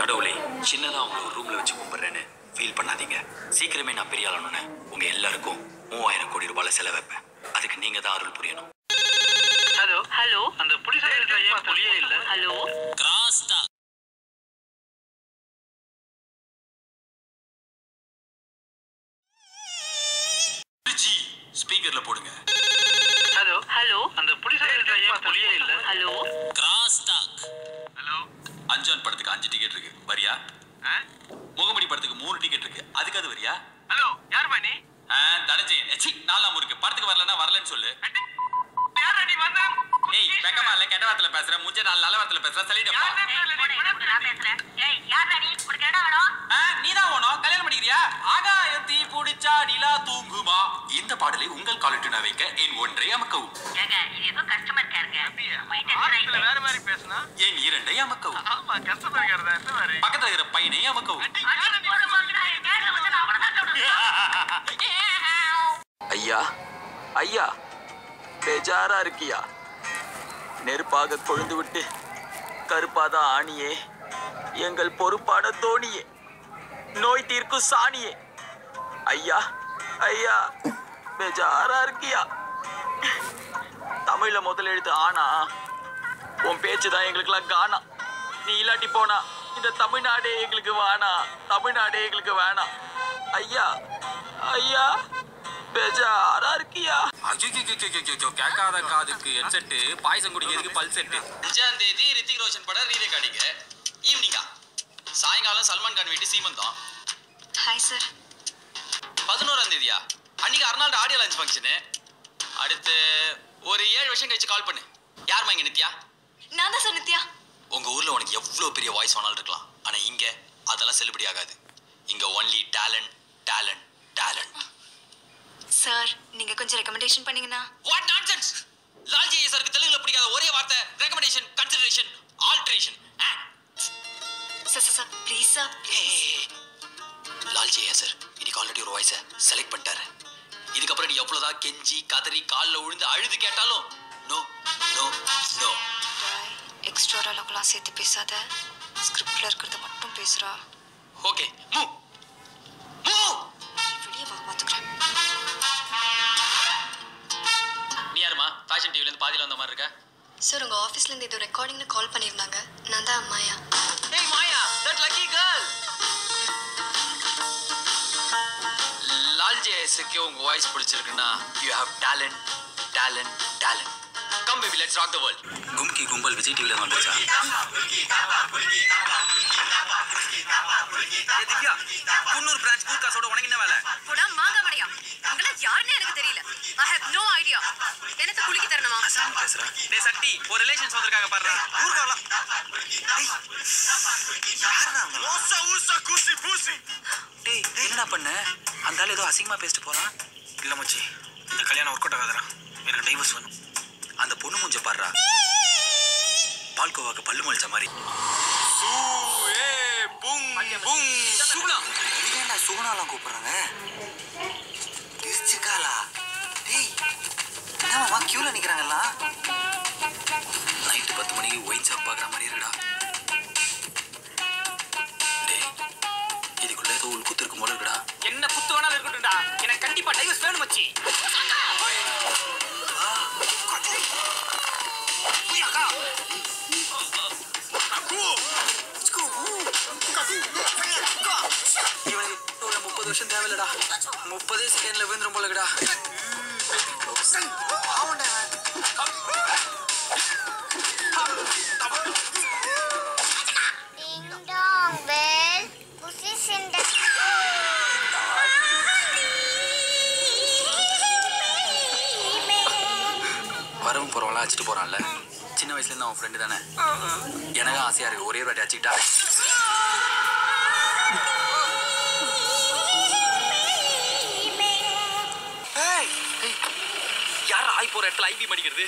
கடவுளே சின்னதா உங்களை ஒரு ரூம்ல வச்சு கும்பிடுறேன்னு ஃபீல் பண்ணாதீங்க சீக்கிரமே நான் பெரிய ஆளணும்னு உங்க எல்லாருக்கும் மூவாயிரம் கோடி ரூபாயில செலவு வைப்பேன் அதுக்கு நீங்க தான் அருள் புரியணும் ஹலோ ஹலோ அந்த புலிஸ் ஏன் புலியே இல்ல ஹலோ கிராஸ் ஸ்பீக்கர்ல போடுங்க ஹலோ ஹலோ அந்த புலிஸ் ஏன் புலியே இல்ல hello cross talk hello Anjaan படத்துக்கு அஞ்சு டிக்கெட் இருக்கு வரியா முகமடி படத்துக்கு மூணு டிக்கெட் இருக்கு அதுக்கு அது வரியா ஹலோ யார் நீ ஆ, தனஞ்சயன் சி நாலாம் இருக்கு படத்துக்கு வரலன்னா வரலன்னு சொல்லு யார் நீ வந்த ஏய் வெக்கமா இல்ல கெட்ட வார்த்தையில பேசுற முஞ்ச நாள் நல்ல வார்த்தையில பேசுற சொல்லிட்டப்பா நீதான் ஓணும் கல்யாணம் பண்ணிக்கிறியா ஆகாயத்தி புடிச்சா நிலா தூங்குமா இந்த பாடலை உங்கள் காலட்டுனா வைக்க என் ஒன்றை அமக்கவும் ஆரம்பத்துல வேற மாதிரி பேசுனா என் இரண்டை அமக்கவும் ஆமா கஷ்டமா இருக்கிறதா இந்த மாதிரி பக்கத்துல இருக்கிற பையனை அமக்கவும் ஐயா ஐயா பேஜாரா இருக்கியா நெருப்பாக கொழுந்து விட்டு கருப்பாத ஆணியே எங்கள் பொறுப்பான தோணியே நோய் தீர்க்கும் சாணியே ஐயா ஐயா பேஜாரா இருக்கியா தமிழ்ல முதல் எழுத்து ஆனா உன் பேச்சு தான் எங்களுக்கெல்லாம் காணா நீ இல்லாட்டி போனா இந்த தமிழ்நாடே எங்களுக்கு வேணாம் தமிழ்நாடே எங்களுக்கு வேணாம் ஐயா ஐயா பேஜாரா இருக்கியா ஐயோ கேட்காத காதுக்கு ஹெட்செட் பாயசம் குடிக்கிறதுக்கு பல் செட்டு அஞ்சாம் தேதி ரித்திக் ரோஷன் படம் ரீமேக் அடிங்க ஈவினிங்கா சாயங்காலம் சல்மான் கான் வீட்டு சீமந்தம் ஹாய் சார் பதினோராம் தேதியா அன்னைக்கு அர்னால்டு ஆடியோ லான்ச் ஃபங்க்ஷனு அடுத்து ஒரு ஏழு வருஷம் கழிச்சு கால் பண்ணு யாரும்மா இங்க நித்யா நான் தான் சார் நித்யா உங்க ஊர்ல உனக்கு எவ்வளவு பெரிய வாய்ஸ் வேணாலும் இருக்கலாம் ஆனா இங்க அதெல்லாம் செல்லுபடி ஆகாது இங்க only talent talent talent sir நீங்க கொஞ்சம் ரெக்கமெண்டேஷன் பண்ணீங்கன்னா வாட் நான்சென்ஸ் லால்ஜி சாருக்கு தெலுங்குல பிடிக்காத ஒரே வார்த்தை recommendation consideration alteration sir sir sir please sir Lalji sir இன்னைக்கு ஆல்ரெடி ஒரு வாய்ஸை செலக்ட் பண்ணிட்டாரு இதுக்கப்புறம் நீ எவ்வளவுதான் கெஞ்சி கதறி காலில் விழுந்து அழுது கேட்டாலும் நோ நோ நோ எக்ஸ்ட்ரா டயலாக்லாம் சேர்த்து பேசாத ஸ்கிரிப்ட்ல இருக்கிறத மட்டும் பேசுறா ஓகே மூ மூ வெளியே வா பாத்துக்கிறேன் நீ யாருமா ஃபேஷன் டிவில இருந்து பாதியில வந்த மாதிரி இருக்க சார் உங்க ஆஃபீஸ்ல இருந்து இது ரெக்கார்டிங்னு கால் பண்ணியிருந்தாங்க நான் தான் அம்மாயா ஏய் Maya that lucky girl Lalji ஐஸுக்கு உங்க வாய்ஸ் பிடிச்சிருக்குன்னா you have talent talent talent come baby let's rock the world Kumki கும்பல் விஜய் டிவில வந்துச்சா திவ்யா குன்னூர் பிரான்ச் கூர்காசோட உனக்கு என்ன வேலை போடா மாங்கா மடையா உங்கள யாருன்னு எனக்கு தெரியல ஐ ஹேவ் நோ ஐடியா எனக்கு குலுக்கி தரணுமா பேசுறா டேய் சக்தி ஒரு ரிலேஷன்ஸ் வந்திருக்காங்க பாரு ஊர்காலாம் ஊசா ஊசா கூசி பூசி டேய் என்னடா பண்ண அந்த ஆள் ஏதோ அசிங்கமா பேசிட்டு போறான் இல்ல மச்சி இந்த கல்யாணம் ஒர்க் அவுட் ஆகாதடா எனக்கு டைவர்ஸ் வேணும் அந்த பொண்ணு மூஞ்ச பாடுறா பால்கோவாக்கு பல்லு முளைச்ச மாதிரி சுகுணா ஏன்டா சுகுணாலாம் கூப்பிடுறாங்க திருச்சிக்காலா டேய் என்னமாமா கியூல நிக்கிறாங்கல்லாம் நைட்டு பத்து மணிக்கு ஒயின் ஷாப் பார்க்குற மாதிரி இருக்குடா டேய் இதுக்குள்ள ஏதோ உள்குத்து இருக்கும் போல இருக்குடா என்ன குத்து வேணாலும் இருக்கட்டும்டா எனக்கு கண்டிப்பா டைவர்ஸ் வேணும் மச்சி இவனுக்கு ஒரு முப்பது வருஷம் தேவையில்லடா முப்பதே செகண்ட்ல விழுந்துரும் போல இருக்குடா Ding dong bell, pussy in the வரவும் போறவங்களாம் அடிச்சுட்டு போறான்ல சின்ன வயசுல இருந்து அவன் ஃப்ரெண்டு தானே எனக்கும் ஆசையா இருக்கு ஒரே ஒரு வாட்டி அடிச்சுக்கிட்டா யார் ஆய் போற இடத்துல ஐபி மடிக்கிறது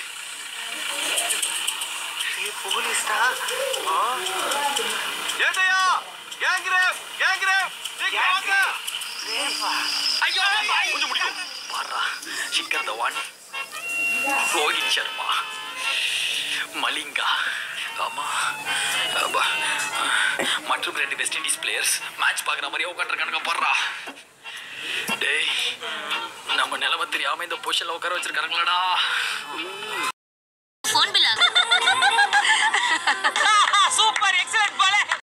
ஏட்டையா கேங்கிறேவ் கேங்கிறேவ் சீக்கிரம் வாங்க ஐயோ கொஞ்சம் முடிக்கும் பாடுறா சிக்கர் தவான் ரோஹித் சர்மா மலிங்கா ஆமா அப்பா மற்றும் ரெண்டு வெஸ்ட் இண்டீஸ் பிளேயர்ஸ் மேட்ச் பார்க்குற மாதிரியே உட்காந்துருக்கானுங்க போடுறா டேய் நம்ம நிலைமை தெரியாம இந்த பொசிஷன்ல உட்கார வச்சிருக்கானுங்களடா ஃபோன் பில்